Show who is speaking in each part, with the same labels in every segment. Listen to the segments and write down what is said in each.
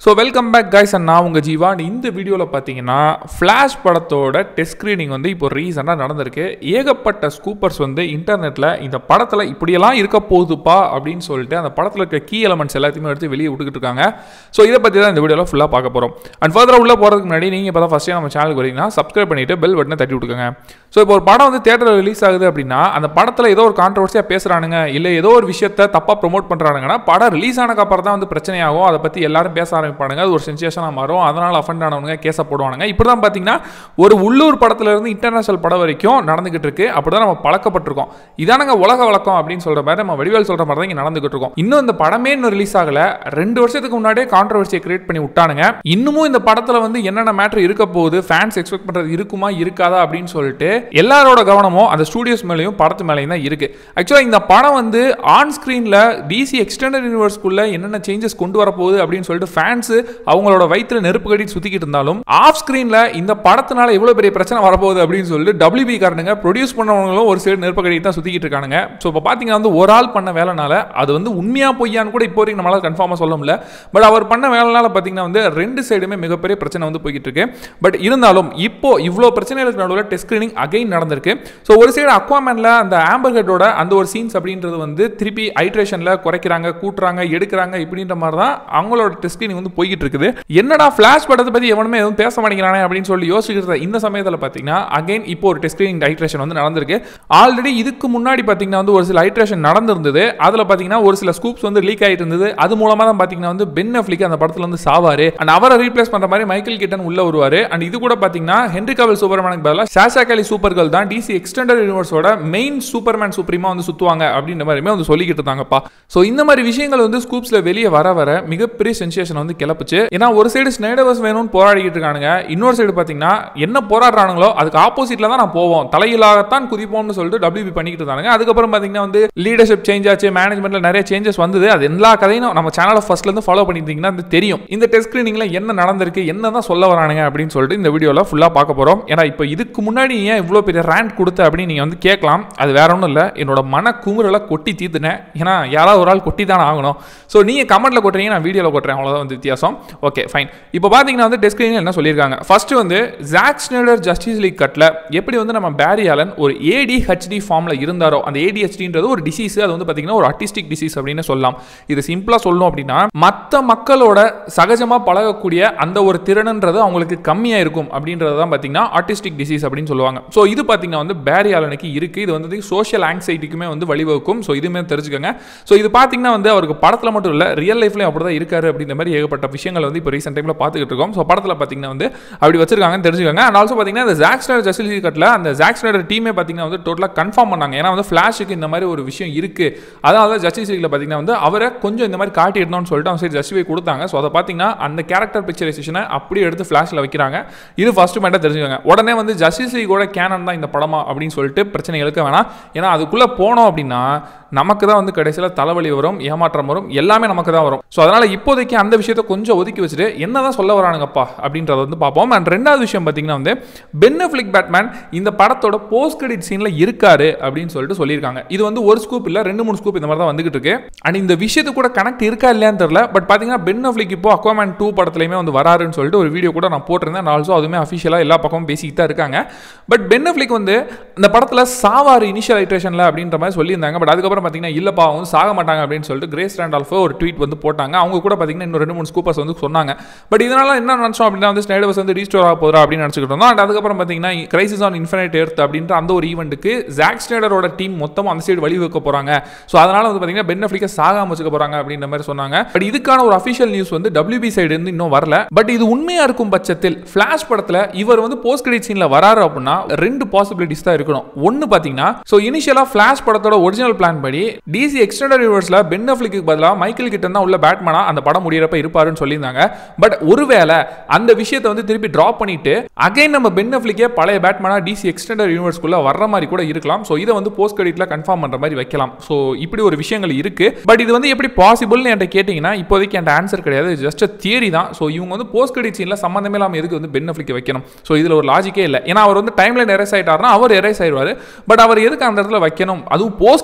Speaker 1: so welcome back guys and நான் உங்கள் ஜீவா இந்த வீடியோவில் பார்த்தீங்கன்னா ஃப்ளாஷ் படத்தோட டெஸ்ட் ஸ்க்ரீனிங் வந்து இப்போ ரீசெண்டாக நடந்திருக்கு ஏகப்பட்ட ஸ்கூப்பர்ஸ் வந்து இன்டர்நெட்டில் இந்த படத்தில் இப்படியெல்லாம் இருக்க போகுதுப்பா அப்படின்னு சொல்லிட்டு அந்த படத்தில் இருக்க கீ எலமெண்ட்ஸ் எல்லாத்தையுமே எடுத்து வெளியே விட்டுக்கிட்டு இருக்காங்க ஸோ இதை பற்றி தான் இந்த வீடியோவில் ஃபுல்லாக பார்க்க போகிறோம் அண்ட் ஃபர்தராக உள்ளே போகிறதுக்கு முன்னாடி நீங்கள் இப்போ தான் ஃபஸ்ட்டே நம்ம சேனலுக்கு வரீங்கன்னா சப்ஸ்கிரைப் பண்ணிவிட்டு பெல் பட்டனை தட்டி விட்டுக்கோங்க ஸோ இப்போ ஒரு படம் வந்து தேட்டரில் ரிலீஸ் ஆகுது அப்படின்னா அந்த படத்தில் ஏதோ ஒரு கான்ட்ரவர்சியாக பேசுகிறானுங்க இல்லை ஏதோ ஒரு விஷயத்தை தப்பாக ப்ரொமோட் பண்ணுறானுங்கன்னா படம் ரிலீஸ் ஆனதுக்கு அப்புறம் தான் வந்து பிரச்சனையாகும் அதை பற்றி எல்லாரும் பேச ஆரம்பிப்பானுங்க அது ஒரு சென்சேஷனாக மாறும் அதனால் அஃபண்ட் ஆனவங்க கேஸை போடுவானுங்க இப்படி தான் பார்த்தீங்கன்னா ஒரு உள்ளூர் படத்துல இருந்து இன்டர்நேஷனல் படம் வரைக்கும் நடந்துகிட்டு இருக்கு அப்படி தான் நம்ம பழக்கப்பட்டிருக்கோம் இதானங்க உலக வழக்கம் அப்படின்னு சொல்கிற மாதிரி நம்ம வடிவேல் சொல்கிற மாதிரி தான் இங்கே நடந்துகிட்டு இருக்கோம் இன்னும் இந்த படமே இன்னும் ரிலீஸ் ஆகல ரெண்டு வருஷத்துக்கு முன்னாடியே கான்ட்ரவர்சியை கிரியேட் பண்ணி விட்டானுங்க இன்னமும் இந்த படத்தில் வந்து என்னென்ன மேட்ரு இருக்க போகுது ஃபேன்ஸ் எக்ஸ்பெக்ட் பண்ணுறது இருக்குமா இருக்காதா அப்படின்னு சொல்லிட்டு எல்லாரோட கவனமும் அந்த ஸ்டூடியோஸ் மேலேயும் படத்து மேலேயும் தான் இருக்கு ஆக்சுவலாக இந்த படம் வந்து ஆன் ஸ்க்ரீனில் டிசி எக்ஸ்டெண்டட் யூனிவர்ஸ்குள்ள என்னென்ன சேஞ்சஸ் கொண்டு வரப்போகுது அப்படின்னு சொல்லிட்டு ஃபேன்ஸ் அவங்களோட வயிற்றுல நெருப்பு கட்டி சுத்திக்கிட்டு இருந்தாலும் ஆஃப் ஸ்க்ரீனில் இந்த படத்தினால எவ்வளோ பெரிய பிரச்சனை வரப்போகுது அப்படின்னு சொல்லிட்டு டபிள்யூபி காரணங்க ப்ரொடியூஸ் பண்ணவங்களும் ஒரு சைடு நெருப்பு கட்டி தான் சுத்திக்கிட்டு இருக்காங்க ஸோ இப்போ பார்த்தீங்கன்னா வந்து ஒரு ஆள் பண்ண வேலைனால அது வந்து உண்மையா பொய்யான்னு கூட இப்போ வரைக்கும் நம்மளால கன்ஃபார்மாக சொல்ல முடியல பட் அவர் பண்ண வேலைனால பார்த்தீங்கன்னா வந்து ரெண்டு சைடுமே மிகப்பெரிய பிரச்சனை வந்து போய்கிட்டு இருக்கு பட் இருந்தாலும் இப்போ இவ்வளோ பிரச்சனைகளுக்கு நடுவில் டெஸ்ட் ஸ்க்ரீனிங் அகைன் நடந்திருக்கு ஸோ ஒரு சைடு அக்வாமேனில் அந்த ஆம்பர் ஹெட்டோட அந்த ஒரு சீன்ஸ் அப்படின்றது வந்து திருப்பி ஐட்ரேஷனில் குறைக்கிறாங்க கூட்டுறாங்க எடுக்கிறாங்க இப்படின்ற மாதிரி தான் அவங்களோட டெஸ்ட் ஸ்க்ரீனிங் வந்து போய்கிட்டு இருக்குது என்னடா ஃப்ளாஷ் படத்தை பற்றி எவனுமே எதுவும் பேச மாட்டேங்கிறானே அப்படின்னு சொல்லி யோசிக்கிறது இந்த சமயத்தில் பார்த்தீங்கன்னா அகைன் இப்போ ஒரு டெஸ்ட் ஸ்க்ரீனிங் ஐட்ரேஷன் வந்து நடந்திருக்கு ஆல்ரெடி இதுக்கு முன்னாடி பார்த்தீங்கன்னா வந்து ஒரு சில ஐட்ரேஷன் நடந்திருந்தது அதில் பார்த்தீங்கன்னா ஒரு சில ஸ்கூப்ஸ் வந்து லீக் ஆகிட்டு இருந்தது அது மூலமாக தான் பார்த்தீங்கன்னா வந்து பென் அஃப்லிக் அந்த படத்தில் வந்து சாவாரு அண்ட் அவரை ரீப்ளேஸ் பண்ணுற மாதிரி மைக்கேல் கிட்டன் உள்ள வருவார் அண்ட் இது கூட பார்த்தீங்கன்னா ஹென்ரி கவல் சூப்பர்மேனுக்கு பதிலாக சாஷா கேலி சூப்பர் கேர்ள் தான் டிசி எக்ஸ்டெண்டட் யூனிவர்ஸோட மெயின் சூப்பர்மேன் சுப்ரீமா வந்து சுத்துவாங்க அப்படின்ற மாதிரியுமே வந்து சொல்லிக்கிட்டு இருந்தாங்கப்பா ஸோ இந்த மாதிரி விஷயங்கள் வந்து ஸ்கூப்ஸ்ல வெளியே வர வர மிகப்பெரிய சென்சேஷன் வந்து கிளப்புச்சு ஏன்னா ஒரு சைடு ஸ்னைடர்ஸ் வேணும்னு போராடிக்கிட்டு இருக்கானுங்க இன்னொரு சைடு பார்த்தீங்கன்னா என்ன போராடுறானுங்களோ அதுக்கு ஆப்போசிட்ல தான் நான் போவோம் தலையிலாகத்தான் குதிப்போம்னு சொல்லிட்டு டபிள்யூபி பண்ணிக்கிட்டு இருந்தாங்க அதுக்கப்புறம் பார்த்தீங்கன்னா வந்து லீடர்ஷிப் சேஞ்ச் ஆச்சு மேனேஜ்மெண்ட்ல நிறைய சேஞ்சஸ் வந்தது அது எல்லா கதையும் நம்ம சேனலை ஃபர்ஸ்ட்ல இருந்து ஃபாலோ பண்ணியிருந்தீங்கன்னா அது தெரியும் இந்த டெஸ்ட் ஸ்கிரீனிங்ல என்ன நடந்திருக்கு என்ன தான் சொல்ல வரானுங்க அப்படின்னு சொல்லிட்டு இந்த வீடியோவில் ஃபுல்லாக பார்க்க போகிறோம் ஏன்னா இப்போ இதுக்கு முன்னாடி ஏன் இவ்வளோ பெரிய ரேண்ட் கொடுத்த அப்படின்னு நீங்கள் வந்து கேட்கலாம் அது வேற ஒன்றும் இல்லை என்னோட மன குமுறலை கொட்டி தீர்த்துனேன் ஏன்னா யாராவது ஒரு ஆள் கொட்டி தானே ஆகணும் ஸோ நீங்கள் கமெண்ட்ல கொட்டுறீங்க நான் வீடியோவில் கொட்டுறேன் அவ்வளோதான் வந்து வித்தியாசம் ஓகே ஃபைன் இப்போ பார்த்தீங்கன்னா வந்து டெஸ்ட் ஸ்கிரீனில் என்ன சொல்லியிருக்காங்க ஃபர்ஸ்ட் வந்து ஜாக் ஸ்னேடர் ஜஸ்டிஸ் லீக் கட்டில் எப்படி வந்து நம்ம பேரி ஆலன் ஒரு ஏடிஹெச்டி ஃபார்மில் இருந்தாரோ அந்த ஏடிஹெச்டின்றது ஒரு டிசீஸ் அது வந்து பார்த்தீங்கன்னா ஒரு அட்டிஸ்டிக் டிசீஸ் அப்படின்னு சொல்லலாம் இது சிம்பிளாக சொல்லணும் அப்படின்னா மற்ற மக்களோட சகஜமாக பழகக்கூடிய அந்த ஒரு திறனுன்றது அவங்களுக்கு கம்மியாக இருக்கும் அப்படின்றது தான் பார்த்தீங்கன்னா ஆர்டிஸ்டிக் டிசீஸ் அப்படின்னு சொல்லுவாங்க ஸோ இது பார்த்தீங்கன்னா வந்து பேரி ஆலனுக்கு இருக்குது இது வந்து சோஷியல் ஆங்ஸைட்டிக்குமே வந்து வழிவகுக்கும் ஸோ இதுவுமே தெரிஞ்சுக்கோங்க ஸோ இது பார்த்தீங்கன்னா வந்து அவருக்கு படத்தில் மட்டும் இல்லை ரியல் லைஃப்லையும் அப்படி தான் இருக்காரு அப்படின்ற மாதிரி ஏகப்பட்ட விஷயங்கள் வந்து இப்போ ரீசெண்ட் டைமில் பார்த்துக்கிட்டு இருக்கோம் ஸோ படத்தில் பார்த்தீங்கன்னா வந்து அப்படி வச்சிருக்காங்கன்னு தெரிஞ்சுக்கோங்க அண்ட் ஆல்சோ பார்த்தீங்கன்னா இந்த ஜாக் ஸ்னைடர் ஜஸ்டிஸ் கட்டில் அந்த ஜாக் ஸ்னைடர் டீமே பார்த்தீங்கன்னா வந்து டோட்டலாக கன்ஃபார்ம் பண்ணாங்க ஏன்னா வந்து ஃப்ளாஷுக்கு இந்த மாதிரி ஒரு விஷயம் இருக்குது அதனால தான் ஜஸ்டிஸ் லீக்ல பார்த்தீங்கன்னா வந்து அவரை கொஞ்சம் இந்த மாதிரி காட்டிடணும்னு சொல்லிட்டு அவங்க சரி ஜஸ்டிஃபை கொடுத்தாங்க ஸோ அதை பார்த்தீங்கன்னா அந்த கேரக்டர் பிக்சரைசேஷனை அப்படியே எடுத்து ஃப்ளாஷில் வைக்கிறாங்க இது ஃபர்ஸ்ட் மேட்டாக தெரிஞ்சுக்கோங்க உடனே வந்து ஜஸ்டிஸ் லீகோட கேனன் தான் இந்த படமா அப்படின்னு சொல்லிட்டு பிரச்சனைகளுக்கு வேணாம் ஏன்னா அதுக்குள்ளே போனோம் அப்படின்னா நமக்கு தான் வந்து கடைசியில் தலைவலி வரும் ஏமாற்றம் வரும் எல்லாமே நமக்கு தான் வரும் ஸோ அதனால் இப்போதைக்கு அந்த விஷயத்தை கொஞ்சம் ஒதுக்கி வச்சுட்டு என்ன தான் சொல்ல வரானுங்கப்பா அப்படின்றத வந்து பார்ப்போம் அண்ட் ரெண்டாவது விஷயம் பார்த்தீங்கன்னா வந்து பென்னஃபிளிக் பேட்மேன் இந்த படத்தோட போஸ்ட் கிரெடிட் சீனில் இருக்காரு அப்படின்னு சொல்லிட்டு சொல்லியிருக்காங்க இது வந்து ஒரு ஸ்கூப் இல்லை ரெண்டு மூணு ஸ்கூப் இந்த மாதிரி தான் வந்துகிட்டு இருக்கு அண்ட் இந்த விஷயத்து கூட கனெக்ட் இருக்கா இல்லையான்னு தெரியல பட் பார்த்தீங்கன்னா பென் அஃப்ளிக் இப்போ அக்வாமேன் டூ படத்துலையுமே வந்து வராருன்னு சொல்லிட்டு ஒரு வீடியோ கூட நான் போட்டிருந்தேன் ஆல்சோ அதுவுமே அஃபிஷியலாக எல்லா பக்கமும் பேசிக்கிட்டு தான் இருக்காங்க பட் பென் அஃப்ளிக் வந்து இந்த படத்தில் சாவார் இனிஷியல் ஐட்ரேஷனில் அப்படின்ற மாதிரி சொல்லியிருந்தாங்க பட் அதுக்கப்புறம் பார்த்தீங்கன்னா இல்லைப்பா அவங்க சாக மாட்டாங்க அப்படின்னு சொல்லிட்டு கிரேஸ் ரேண்டால்ஃபோ ஒரு ட்வீட் வந்து போட்டாங்க அவங்க கூட பார்த்தீங்கன்னா இன்னும் ரெண்டு மூணு ஸ்கூப்பர்ஸ் வந்து சொன்னாங்க பட் இதனால என்ன நினச்சோம் அப்படின்னா வந்து ஸ்னைடர்ஸ் வந்து ரீஸ்டோர் ஆக போகிறா அப்படின்னு நினச்சிக்கிட்டு இருந்தோம் அண்ட் அதுக்கப்புறம் பார்த்தீங்கன்னா கிரைசிஸ் ஆன் இன்ஃபினைட் எர்த் அப்படின்ற அந்த ஒரு ஈவெண்ட்டுக்கு ஜாக் ஸ்னைடரோட டீம் மொத்தம் அந்த சைடு வழி வைக்க போகிறாங்க ஸோ அதனால வந்து பார்த்தீங்கன்னா பென் அஃப்ளிக்கை சாகாம வச்சுக்க போகிறாங்க அப்படின்ற மாதிரி சொன்னாங்க பட் இதுக்கான ஒரு அஃபிஷியல் நியூஸ் வந்து டபிள்யூபி சைடு இருந்து இன்னும் வரல பட் இது உண்மையாக இருக்கும் பட்சத்தில் ஃப்ளாஷ் படத்தில் இவர் வந்து போஸ்ட் கிரெடிட் சீனில் வராரு அப்படின்னா ரெண்டு பாசிபிலிட்டிஸ் தான் இருக்கணும் ஒன்று பார்த்தீங்கன்னா ஸோ இனிஷியலாக ஃப்ளாஷ் படத்தோட ஒரிஜினல் பிளான் படி டிசி எக்ஸ்டெண்டட் யூனிவர்ஸில் பென் அஃப்லிக்கு பதிலாக மைக்கேல் கிட்ட தான் உள்ள பேட்மேனா அந்த படம் முடியிறப்ப இருப்பாருன்னு சொல்லியிருந்தாங்க பட் ஒருவேளை அந்த விஷயத்தை வந்து திருப்பி ட்ராப் பண்ணிட்டு அகைன் நம்ம பென் அஃப்லிக்கே பழைய பேட்மேனா டிசி எக்ஸ்டெண்டட் யூனிவர்ஸ்குள்ள வர்ற மாதிரி கூட இருக்கலாம் ஸோ இதை வந்து போஸ்ட் கிரெடிட்ல கன்ஃபார்ம் பண்ற மாதிரி வைக்கலாம் ஸோ இப்படி ஒரு விஷயங்கள் இருக்கு பட் இது வந்து எப்படி பாசிபிள்னு என்கிட்ட கேட்டிங்கன்னா இப்போதைக்கு என்கிட்ட ஆன்சர் கிடையாது ஜஸ்ட் தியரி தான் ஸோ இவங்க வந்து போஸ்ட் கிரெடிட் சீனில் சம்மந்தமே இல்லாமல் எதுக்கு வந்து பென் அஃப்லிக் வைக்கணும் ஸோ இதில் ஒரு லாஜிக்கே இல்லை ஏன்னா அவர் வந்து டைம்ல எரேஸ் ஆயிட்டாருன்னா அவர் எரேஸ் ஆயிடுவார் பட் அவர் எதுக்கு அந்த இடத்துல வைக்கணும் அதுவும் போஸ்ட் கிரெடிட்ல வைக்க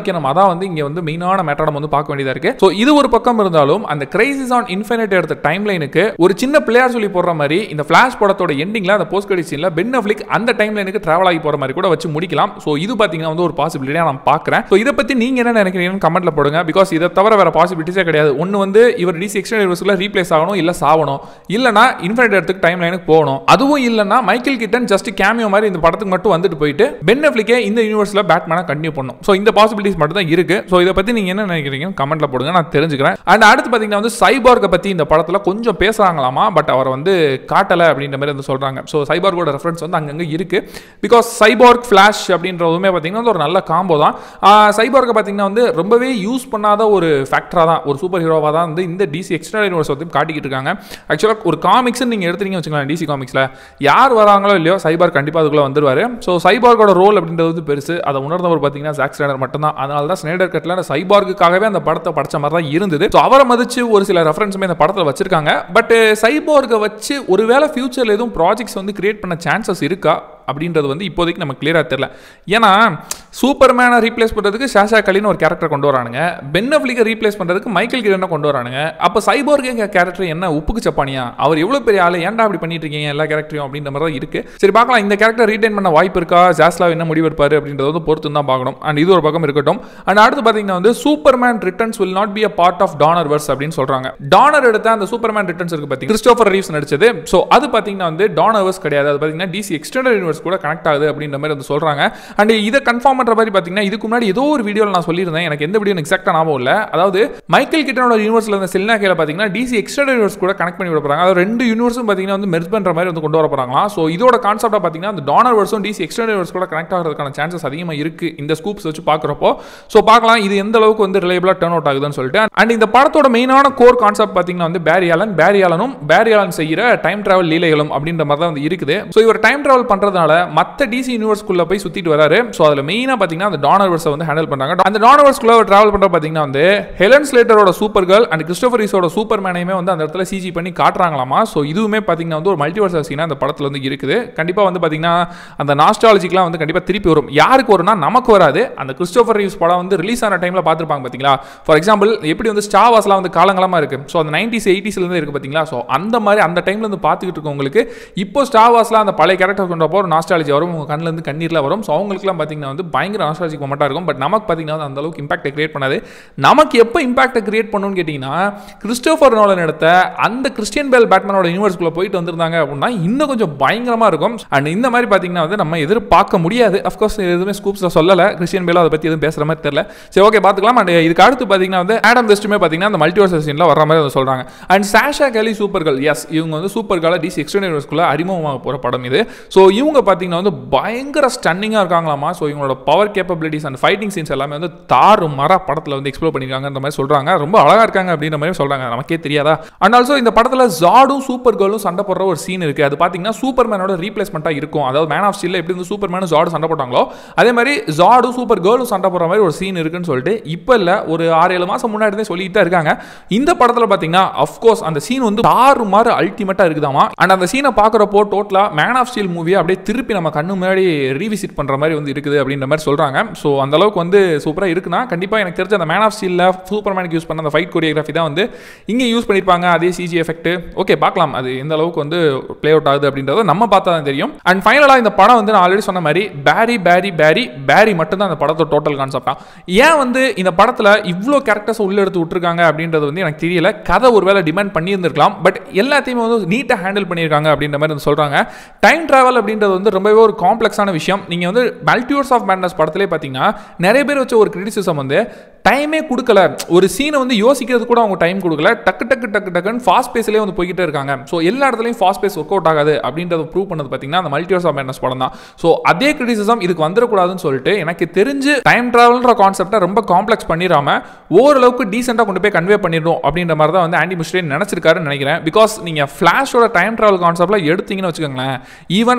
Speaker 1: வைக்கணும் அதான் வந்து இங்க வந்து மெயினான மேட்டர் நம்ம வந்து பார்க்க வேண்டியதா இருக்கு ஸோ இது ஒரு பக்கம் இருந்தாலும் அந்த கிரைசிஸ் ஆன் இன்ஃபினிட் எடுத்த டைம் லைனுக்கு ஒரு சின்ன பிளேயர் சொல்லி போடுற மாதிரி இந்த ஃபிளாஷ் படத்தோட எண்டிங்ல அந்த போஸ்ட் கிரெடிட் சீன்ல பென் அஃப்லிக் அந்த டைம் லைனுக்கு டிராவல் ஆகி போற மாதிரி கூட வச்சு முடிக்கலாம் ஸோ இது பாத்தீங்கன்னா வந்து ஒரு பாசிபிலிட்டியா நான் பார்க்குறேன் ஸோ இதை பத்தி நீங்க என்ன நினைக்கிறீங்கன்னு கமெண்ட்ல போடுங்க பிகாஸ் இதை தவிர வேற பாசிபிலிட்டிஸே கிடையாது ஒன்று வந்து இவர் டிசி எக்ஸ்டெண்ட் யூனிவர்ஸ்ல ரீப்ளேஸ் ஆகணும் இல்ல சாவணும் இல்லனா இன்ஃபினிட் இடத்துக்கு டைம் லைனுக்கு போகணும் அதுவும் இல்லனா மைக்கேல் கிட்டன் ஜஸ்ட் கேமியோ மாதிரி இந்த படத்துக்கு மட்டும் வந்துட்டு போயிட்டு பென் அஃப்லிக்கே இந்த யூனிவர்ஸ்ல பேட்மேனா கண்டினியூ பண்ணும் ஸோ இந்த பாசிபிலிட்டிஸ் மட்டும் தான் இருக்கு ஸோ இதை பத்தி நீங்க என்ன நினைக்கிறீங்கன்னு கமெண்ட்ல போடுங்க நான் தெரிஞ்சுக்கிறேன் அண்ட் அடுத்து பாத்தீங்கன்னா வந்து சைபார்க்கை பத்தி இந்த படத்துல கொஞ்சம் பேசுறாங்களாமா பட் அவரை வந்து காட்டல அப்படின்ற மாதிரி வந்து சொல்றாங்க ஸோ சைபார்க்கோட ரெஃபரன்ஸ் வந்து அங்கங்க இருக்கு பிகாஸ் சைபார்க் ஃபிளாஷ் அப்படின்றதுமே பார்த்தீங்கன்னா வந்து ஒரு நல்ல காம்போ தான் சைபார்க்கை பார்த்தீங்கன்னா வந்து ரொம்பவே யூஸ் பண்ணாத ஒரு ஃபேக்டராக தான் ஒரு சூப்பர் ஹீரோவாக தான் வந்து இந்த டிசி எக்ஸ்டர்னல் யூனிவர்ஸ் வந்து காட்டிக்கிட்டு இருக்காங்க ஆக்சுவலாக ஒரு காமிக்ஸ் நீங்கள் எடுத்துட்டீங்க வச்சுக்கலாம் டிசி காமிக்ஸில் யார் வராங்களோ இல்லையோ சைபார் கண்டிப்பாக அதுக்குள்ளே வந்துருவார் ஸோ சைபார்க்கோட ரோல் அப்படின்றது வந்து பெருசு அதை உணர்ந்தவர் பார்த்தீங்கன்னா ஜாக் ஸ்னைடர் மட்டும்தான் அதனால தான் ஸ்னைடர் கட்டில் அந்த சைபார்க்குக்காகவே அந்த படத்தை படிச்ச மாதிரி தான் இருந்தது ஸோ அவரை மதிச்சு ஒரு சில ரெஃபரன்ஸுமே இந்த படத்தில் வச்சிருக்காங்க பட் சைபார்க்கை வச்சு ஒருவேளை ஃபியூச்சரில் எதுவும் ப்ராஜெக்ட்ஸ் வந்து கிரியேட் பண்ண சான்சஸ் இருக்கா அப்படின்றது வந்து இப்போதைக்கு நம்ம கிளியராக தெரியல ஏன்னா சூப்பர்மேனை ரீப்ளேஸ் பண்ணுறதுக்கு ஷாஷா கலின்னு ஒரு கேரக்டர் கொண்டு வரானுங்க பென் அஃப்லிக்கை ரீப்ளேஸ் பண்ணுறதுக்கு மைக்கேல் கிரனை கொண்டு வரானுங்க அப்போ சைபோர்க்கு கேரக்டர் என்ன உப்புக்கு சப்பானியா அவர் எவ்வளோ பெரிய ஆள் ஏன்டா அப்படி பண்ணிட்டு இருக்கீங்க எல்லா கேரக்டரையும் அப்படின்ற மாதிரி தான் இருக்கு சரி பார்க்கலாம் இந்த கேரக்டர் ரீடைன் பண்ண வாய்ப்பு இருக்கா ஜாஸ்லா என்ன முடிவு எடுப்பாரு அப்படின்றத வந்து பொறுத்து தான் பார்க்கணும் அண்ட் இது ஒரு பக்கம் இருக்கட்டும் அண்ட் அடுத்து பார்த்தீங்கன்னா வந்து Superman returns will not be a part of Donnerverse அப்படின்னு சொல்றாங்க டானர் எடுத்த அந்த சூப்பர்மேன் ரிட்டர்ன்ஸ் இருக்கு பார்த்தீங்க கிறிஸ்டோஃபர் ரீவ்ஸ் நடிச்சது ஸோ அது பார்த்தீங்கன்னா வந்து டானர்வர்ஸ் கிடையாது அது பார்த்தீங்கன்னா டிசி எக்ஸ்டெண்டட் யூனிவர்ஸ் கூட கனெக்ட் ஆகுது அப்படின்ற மாதிரி வந்து சொல்றாங்க அண்ட் இதை கன்ஃபார்ம் பண்ற மாதிரி பார்த்தீங்கன்னா இதுக்கு முன்னாடி ஏதோ ஒரு வீடியோவில் நான் சொல்லியிருந்தேன் எனக்கு எந்த வீடியோ எக்ஸாக்டாக ஞாபகம் இல்லை அதாவது மைக்கேல் கிட்டனோட யூனிவர்ஸ்ல இருந்த செல்னா கேல பார்த்தீங்கன்னா டிசி எக்ஸ்டெண்டட் யூனிவர்ஸ் கூட கனெக்ட் பண்ணி விட போறாங்க அதாவது ரெண்டு யூனிவர்ஸும் பார்த்தீங்கன்னா வந்து மெர்ஜ் பண்ற மாதிரி வந்து கொண்டு வர போறாங்களா ஸோ இதோட கான்செப்டாக பார்த்தீங்கன்னா அந்த டானர் வர்ஸும் டிசி எக்ஸ்டெண்டட் யூனிவர்ஸ் கூட கனெக்ட் ஆகிறதுக்கான சான்சஸ் அதிகமாக இருக்கு இந்த ஸ்கூப்ஸ் வச்சு பார்க்குறப்போ ஸோ பார்க்கலாம் இது எந்த அளவுக்கு வந்து ரிலேபிளாக டர்ன் அவுட் ஆகுதுன்னு சொல்லிட்டு அண்ட் இந்த படத்தோட மெயினான கோர் கான்செப்ட் பார்த்தீங்கன்னா வந்து பேரி ஆலன் பேரி ஆலனும் பேரி ஆலன் செய்கிற டைம் டிராவல் லீலைகளும் அப்படின்ற மாதிரி தான் வந்து இருக்குது ஸோ இவர் டைம் டிராவல் பண்றதுனால மற்ற டிசி யூனிவர்ஸ்குள்ள போய் சுத்திட்டு வராரு ஸோ அதில் மெயினாக பார்த்தீங்கன்னா அந்த டானர்வர்ஸை வந்து ஹேண்டில் பண்றாங்க அந்த டானர்வர்ஸ்குள்ள அவர் டிராவல் பண்ற பார்த்தீங்கன்னா வந்து ஹெலன் ஸ்லேட்டரோட சூப்பர் கேர்ள் அண்ட் கிறிஸ்டோபர் ரீஸோட சூப்பர் மேனையுமே வந்து அந்த இடத்துல சிஜி பண்ணி காட்டுறாங்களாமா ஸோ இதுவுமே பார்த்தீங்கன்னா வந்து ஒரு மல்டிவர்ஸ் சீனாக அந்த படத்தில் வந்து இருக்குது கண்டிப்பாக வந்து பார்த்தீங்கன்னா அந்த நாஸ்டாலஜிக்லாம் வந்து கண்டிப்பாக திருப்பி வரும் யாருக்கு வரும்னா நமக்கு வராது அந்த கிறிஸ்டோபர் ரீவ்ஸ் படம் வந்து ரிலீஸ் ஆன டைமில் பார்த்துருப்பாங்க பார்த்தீங்களா ஃபார் எக்ஸாம்பிள் எப்படி வந்து ஸ்டார் வாஸ்லாம் வந்து காலங்காலமாக இருக்கு ஸோ அந்த நைன்டிஸ் எயிட்டிஸ்லேருந்து இருக்கு பார்த்தீங்களா ஸோ அந்த மாதிரி அந்த டைம்ல இருந்து பார்த்துக்கிட்டு இருக்கவங்களுக்கு இப்போ ஸ்டார் வாஸ்லாம் அந்த பழைய கேரக்டர் கொண்டப்போ ஒரு நாஸ்டாலஜி வரும் உங்கள் கண்ணில் இருந்து கண்ணீரில் வரும் ஸோ அவங்களுக்குலாம் பார்த்தீங்கன்னா வந்து பயங்கர நாஸ்டாலஜிக் மொமெண்ட்டாக இருக்கும் பட் நமக்கு பார்த்தீங்கன்னா வந்து அந்த அளவுக்கு இம்பாக்டை கிரியேட் பண்ணாது நமக்கு எப்போ இம்பாக்டை கிரியேட் பண்ணணும்னு கேட்டிங்கன்னா கிறிஸ்டோஃபர் நோலன் எடுத்த அந்த கிறிஸ்டியன் பேல் பேட்மேனோட யூனிவர்ஸ்குள்ளே போயிட்டு வந்திருந்தாங்க அப்படின்னா இன்னும் கொஞ்சம் பயங்கரமாக இருக்கும் அண்ட் இந்த மாதிரி பார்த்தீங்கன்னா வந்து நம்ம எதிர்பார்க்க முடியாது அஃப்கோர்ஸ் எதுவுமே ஸ்கூப்ஸில் சொல்லலை கிறிஸ்டியன் பேலோ அதை பற்றி எதுவும் பேசுகிற மாதிரி தெரியல சரி ஓகே பார்த்துக்கலாம் அண்ட் இதுக்கு அடுத்து பார்த்தீங்கன்னா வந்து ஆடம் வெஸ்ட்டுமே பார்த்தீங்கன்னா அந்த மல்டிவர்ஸ் சீனில் வர மாதிரி வந்து சொல்கிறாங்க அண்ட் சாஷா கேலி சூப்பர் கேர்ள் எஸ் இவங்க வந்து சூப்பர் கேர்ளாக டிசி எக்ஸ்டெண்ட் யூனிவர்ஸ்குள்ளே அறிமுகமாக போகிற படம் இது ஸோ இவங்க பார்த்தீங்கன்னா வந்து பயங்கர ஸ்டன்னிங்காக இருக்காங்களாமா ஸோ இவங்களோட power capabilities and fighting scenes எல்லாமே வந்து தாறு மர படத்தில் வந்து எக்ஸ்ப்ளோர் பண்ணியிருக்காங்கன்ற மாதிரி சொல்கிறாங்க ரொம்ப அழகாக இருக்காங்க அப்படின்ற மாதிரி சொல்கிறாங்க நமக்கே தெரியாதா அண்ட் ஆல்சோ இந்த படத்தில் ஜாடும் சூப்பர் கேர்ளும் சண்டை போடுற ஒரு சீன் இருக்குது அது பார்த்தீங்கன்னா சூப்பர் மேனோட ரீப்ளேஸ்மெண்ட்டாக இருக்கும் அதாவது மேன் ஆஃப் ஸ்டீலில் எப்படி வந்து சூப்பர் மேனும் ஜாடு சண்டை போட்டாங்களோ அதே மாதிரி ஜாடும் சூப்பர் கேர்ளும் சண்டை போடுற மாதிரி ஒரு சீன் இருக்குன்னு சொல்லிட்டு இப்போ இல்லை ஒரு ஆறு ஏழு மாதம் முன்னாடி இருந்தே சொல்லிட்டு தான் இருக்காங்க இந்த படத்தில் பார்த்தீங்கன்னா அஃப்கோர்ஸ் அந்த சீன் வந்து தாறு மாறு அல்டிமேட்டாக இருக்குதாமா அண்ட் அந்த சீனை பார்க்குறப்போ டோட்டலாக மேன் ஆஃப் ஸ்டீல் மூவியை அப்படியே திருப்பி நம்ம கண்ணு முன்னாடி ரீவிசிட் பண்ணுற மாதிரி வந்து இருக்குது அப்படின்ற மாதிரி சொல்கிறாங்க ஸோ அந்த அளவுக்கு வந்து சூப்பராக இருக்குன்னா கண்டிப்பாக எனக்கு தெரிஞ்ச அந்த மேன் ஆஃப் ஸ்டீலில் சூப்பர் மேனுக்கு யூஸ் பண்ண அந்த ஃபைட் கொரியோகிராஃபி தான் வந்து இங்கே யூஸ் பண்ணியிருப்பாங்க அதே சிஜி எஃபெக்ட் ஓகே பார்க்கலாம் அது எந்த அளவுக்கு வந்து ப்ளே அவுட் ஆகுது அப்படின்றத நம்ம பார்த்தா தான் தெரியும் அண்ட் ஃபைனலாக இந்த படம் வந்து நான் ஆல்ரெடி சொன்ன மாதிரி பேரி பேரி பேரி பேரி மட்டும் தான் அந்த படத்தோட டோட்டல் கான்செப்ட் தான் ஏன் வந்து இந்த படத்தில் இவ்வளோ கேரக்டர்ஸ் உள்ள எடுத்து விட்டுருக்காங்க அப்படின்றது வந்து எனக்கு தெரியல கதை ஒருவேளை டிமாண்ட் பண்ணியிருந்திருக்கலாம் பட் எல்லாத்தையுமே வந்து நீட்டாக ஹேண்டில் பண்ணியிருக்காங்க அப்படின்ற மாதிரி வந்து சொல்கிறாங்க டைம் ட்ராவல் அப்படின்றது வந்து ரொம்பவே ஒரு காம்ப்ளெக்ஸான விஷயம் நீங்கள் வந்து மல்டிவர்ஸ் ஆஃப் மேட்னஸ் படத்திலே பார்த்தீங்கன்னா நிறைய பேர் வச்ச ஒரு கிரிட்டிசிசம் வந்து டைமே கொடுக்கல ஒரு சீனை வந்து யோசிக்கிறது கூட அவங்க டைம் கொடுக்கல டக்கு டக்கு டக்கு டக்குன்னு ஃபாஸ்ட் பேஸ்லேயே வந்து போய்கிட்டே இருக்காங்க ஸோ எல்லா இடத்துலையும் ஃபாஸ்ட் பேஸ் ஒர்க் அவுட் ஆகாது அப்படின்றத ப்ரூவ் பண்ணது பார்த்தீங்கன்னா அந்த மல்டிவர்ஸ் ஆஃப் மேட்னஸ் படம் தான் ஸோ அதே கிரிட்டிசிசம் இதுக்கு வந்துடக்கூடாதுன்னு சொல்லிட்டு எனக்கு தெரிஞ்சு டைம் ட்ராவல்ன்ற கான்செப்டை ரொம்ப காம்ப்ளெக்ஸ் பண்ணிடாம ஓரளவுக்கு டீசெண்டாக கொண்டு போய் கன்வே பண்ணிடணும் அப்படின்ற மாதிரி தான் வந்து ஆண்டி முஸ்டேன் நினச்சிருக்காருன்னு நினைக்கிறேன் பிகாஸ் நீங்கள் ஃப்ளாஷோட டைம் ட்ராவல் கான்செப்டில் எடுத்தீங்கன்னு வச்சுக்கோங்களேன் ஈவன் அந்த ஃப்ளாஷ்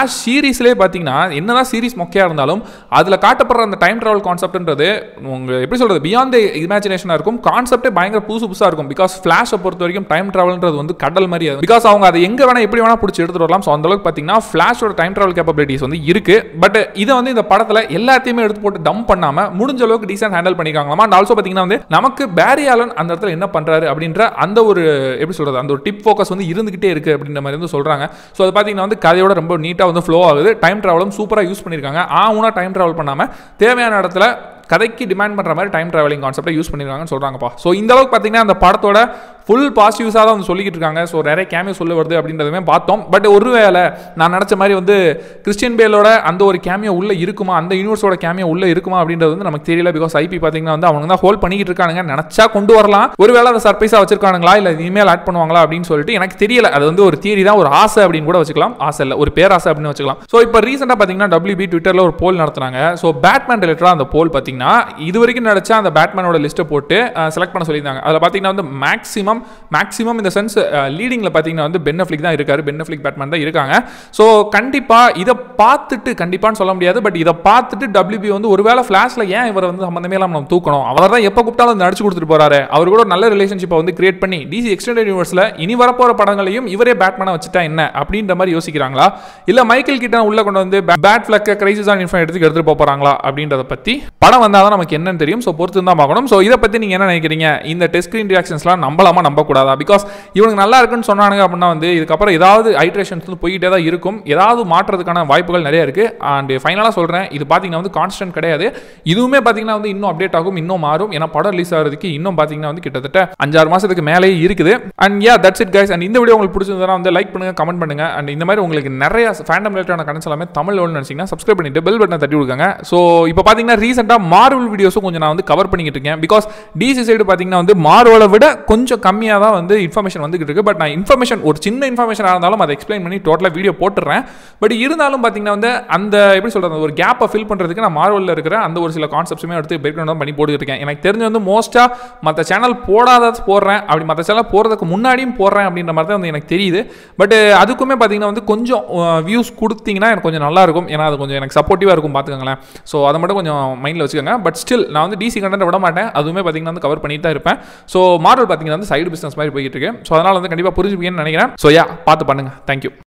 Speaker 1: ஃப்ளாஷ் சீரீஸ்லேயே பார்த்தீங்கன்னா என்னதான் சீரிஸ் மொக்கையாக இருந்தாலும் அதில் காட்டப்படுற அந்த டைம் ட்ராவல் கான்செப்ட்ன்றது உங்க எப்படி சொல்கிறது பியாண்ட் இமேஜினேஷனாக இருக்கும் கான்செப்டே பயங்கர புதுசு புதுசாக இருக்கும் பிகாஸ் ஃப்ளாஷை பொறுத்த வரைக்கும் டைம் ட்ராவல்ன்றது வந்து கடல் மாதிரி பிகாஸ் அவங்க அதை எங்கே வேணால் எப்படி வேணால் பிடிச்சி எடுத்துகிட்டு வரலாம் ஸோ அந்த அளவுக்கு பார்த்தீங்கன்னா ஃப்ளாஷோட டைம் ட்ராவல் கேப்பபிலிட்டிஸ் வந்து இருக்கு பட் இதை வந்து இந்த படத்தில் எல்லாத்தையுமே எடுத்து போட்டு டம்ப் பண்ணாமல் முடிஞ்ச அளவுக்கு டீசென்ட் ஹேண்டில் பண்ணிருக்காங்களாமா அண்ட் ஆல்சோ பார்த்தீங்கன்னா வந்து நமக்கு பேரி ஆலன் அந்த இடத்துல என்ன பண்ணுறாரு அப்படின்ற அந்த ஒரு எப்படி சொல்கிறது அந்த ஒரு டிப் ஃபோக்கஸ் வந்து இருந்துகிட்டே இருக்கு அப்படின்ற மாதிரி வந்து சொல்கிறாங்க ஸோ அது பார்த்தீங்கன்னா வந்து கதையோட ரொம்ப நீட்டாக வந்து ஃப்ளோ ஆகுது டைம் ட்ராவலும் சூப்பராக யூஸ் பண்ணியிருக்காங்க ஆவுனா டைம் ட்ராவல் பண்ணாமல் தேவையான இடத்துல கதைக்கு டிமாண்ட் பண்ணுற மாதிரி டைம் ட்ராவலிங் கான்செப்டை யூஸ் பண்ணியிருக்காங்கன்னு சொல்கிறாங்கப்பா ஸோ இந்த அளவுக்கு பார்த்தீங்கன்னா அந்த படத்தோட ஃபுல் பாசிட்டிவ்ஸாக தான் வந்து சொல்லிக்கிட்டு இருக்காங்க ஸோ நிறைய கேமியோ சொல்ல வருது அப்படின்றதுமே பார்த்தோம் பட் ஒருவேளை நான் நினச்ச மாதிரி வந்து கிறிஸ்டியன் பேலோட அந்த ஒரு கேமியோ உள்ளே இருக்குமா அந்த யூனிவர்ஸோட கேமியோ உள்ளே இருக்குமா அப்படின்றது வந்து நமக்கு தெரியல பிகாஸ் ஐபி பார்த்தீங்கன்னா வந்து அவங்க தான் ஹோல்ட் பண்ணிக்கிட்டு இருக்கானுங்க நினச்சா கொண்டு வரலாம் ஒருவேளை அதை சர்ப்ரைஸாக வச்சிருக்கானுங்களா இல்லை இனிமேல் ஆட் பண்ணுவாங்களா அப்படின்னு சொல்லிட்டு எனக்கு தெரியல அது வந்து ஒரு தியரி தான் ஒரு ஆசை அப்படின்னு கூட வச்சுக்கலாம் ஆசை இல்லை ஒரு பேராசை அப்படின்னு வச்சுக்கலாம் ஸோ இப்போ ரீசெண்டாக பார்த்தீங்கன்னா டபிள்யூபி ட்விட்டரில் ஒரு போல் நடத்துனாங்க ஸோ பேட்மேன் ரிலேட்டடாக அந்த போல் பார்த்தீங்கன்னா இது வரைக்கும் நடிச்ச அந்த பேட்மேனோட லிஸ்ட்டை போட்டு செலக்ட் பண்ண சொல்லியிருந்தாங்க அதில் பார்த்தீங்கன்னா வந்து மேக்ஸிமம் மேக்ஸிமம் இந்த சென்ஸ் லீடிங்கில் பார்த்தீங்கன்னா வந்து பென்னஃப்ளிக் தான் இருக்காரு பென்னஃப்ளிக் பேட்மேன் தான் இருக்காங்க ஸோ கண்டிப்பாக இதை பார்த்துட்டு கண்டிப்பான்னு சொல்ல முடியாது பட் இதை பார்த்துட்டு டபிள்யூபி வந்து ஒருவேளை ஃப்ளாஷில் ஏன் இவரை வந்து சம்மந்தமே இல்லாமல் நம்ம தூக்கணும் அவர் தான் எப்போ கூப்பிட்டாலும் வந்து நடிச்சு கொடுத்துட்டு போறாரு அவர் கூட ஒரு நல்ல ரிலேஷன்ஷிப்பை வந்து கிரியேட் பண்ணி டிசி எக்ஸ்டெண்டட் யூனிவர்ஸில் இனி வரப்போகிற படங்களையும் இவரே பேட்மேனை வச்சுட்டா என்ன அப்படின்ற மாதிரி யோசிக்கிறாங்களா இல்லை மைக்கேல் கிட்ட உள்ள கொண்டு வந்து பேட் ஃபிளக்க கிரைசிஸ் ஆன் இன்ஃபைன் எடுத்துக்கு எடுத்துட்டு போக போறாங்களா அப்படின்றத பற்றி படம் வந்தால் தான் நமக்கு என்னன்னு தெரியும் ஸோ பொறுத்து தான் பார்க்கணும் ஸோ இதை பற்றி நீங்கள் என்ன நினைக்கிறீங்க இந்த டெஸ்ட் ஸ்க்ரீன் ரியாக்ஷன்ஸ்லாம் நம்பலாமா நம்பக்கூடாதா பிகாஸ் இவனுக்கு நல்லா இருக்குன்னு சொன்னானுங்க அப்படின்னா வந்து இதுக்கப்புறம் ஏதாவது ஐட்ரேஷன்ஸ் வந்து போயிட்டே தான் இருக்கும் ஏதாவது மாற்றுறதுக்கான வாய்ப்புகள் நிறைய இருக்கு அண்ட் ஃபைனலாக சொல்கிறேன் இது பார்த்தீங்கன்னா வந்து கான்ஸ்டன்ட் கிடையாது இதுவுமே பார்த்தீங்கன்னா வந்து இன்னும் அப்டேட் ஆகும் இன்னும் மாறும் ஏன்னா படம் ரிலீஸ் ஆகிறதுக்கு இன்னும் பார்த்தீங்கன்னா வந்து கிட்டத்தட்ட அஞ்சாறு மாதத்துக்கு மேலேயே இருக்குது and ya that's it guys and இந்த வீடியோ உங்களுக்கு பிடிச்சிருந்தா வந்து லைக் பண்ணுங்க கமெண்ட் பண்ணுங்க அண்ட் இந்த மாதிரி உங்களுக்கு நிறைய ஃபேண்டம் ரிலேட்டடான கணக்கு எல்லாமே தமிழ் ஒன்று நினச்சிங்கன்னா சப்ஸ்கிரைப் பண்ணிட்டு பெல் பட்டனை தட்டி விடுங்க ஸோ இப்போ பார்த்தீங்கன்னா ரீசெண்டாக மார்வல் வீடியோஸும் கொஞ்சம் நான் வந்து கவர் பண்ணிக்கிட்டு இருக்கேன் பிகாஸ் டிசி சைடு பார்த்தீங்கன்னா வந்து மார்வலை விட கொஞ்சம் கம்மியாக தான் வந்து இன்ஃபர்மேஷன் வந்துகிட்டு இருக்கு பட் நான் இன்ஃபர்மேஷன் ஒரு சின்ன இன்ஃபர்மேஷனாக இருந்தாலும் அதை எக்ஸ்பிளைன் பண்ணி டோட்டலாக வீடியோ போட்டுறேன் பட் இருந்தாலும் பார்த்தீங்கன்னா வந்து அந்த எப்படி சொல்கிறது ஒரு கேப்பை ஃபில் பண்ணுறதுக்கு நான் மார்வலில் இருக்கிற அந்த ஒரு சில கான்செப்ட்ஸுமே எடுத்து பேக்ரவுண்ட் பண்ணி போட்டுக்கிட்டு இருக்கேன் எனக்கு தெரிஞ்சு வந்து மோஸ்ட்டாக மற்ற சேனல் போடாத போடுறேன் அப்படி மற்ற சேனல் போடுறதுக்கு முன்னாடியும் போடுறேன் அப்படின்ற மாதிரி தான் வந்து எனக்கு தெரியுது பட் அதுக்குமே பார்த்தீங்கன்னா வந்து கொஞ்சம் வியூஸ் கொடுத்தீங்கன்னா எனக்கு கொஞ்சம் நல்லா இருக்கும் ஏன்னா அது கொஞ்சம் எனக்கு சப்போர்ட்டிவாக இருக்கும் பார்த்துக்கோங்களேன் ஸோ அதை மட்டும் கொஞ்சம் மைண்டில் வச்சுக்கோங்க பட் ஸ்டில் நான் வந்து டிசி கண்டென்ட் விட மாட்டேன் அதுவுமே பார்த்தீங்கன்னா வந்து கவர் பண்ணிட்டு தான் இருப்பேன் ஸோ மாடல் பார்த்தீங்கன்னா வந்து சைடு பிஸ்னஸ் மாதிரி போயிட்டு இருக்கு ஸோ அதனால் வந்து கண்டிப்பாக புரிஞ்சுப்பீங்கன்னு நினைக்கிறேன் ஸோ யா பார்த்து பண்ணுங்க தேங்க்யூ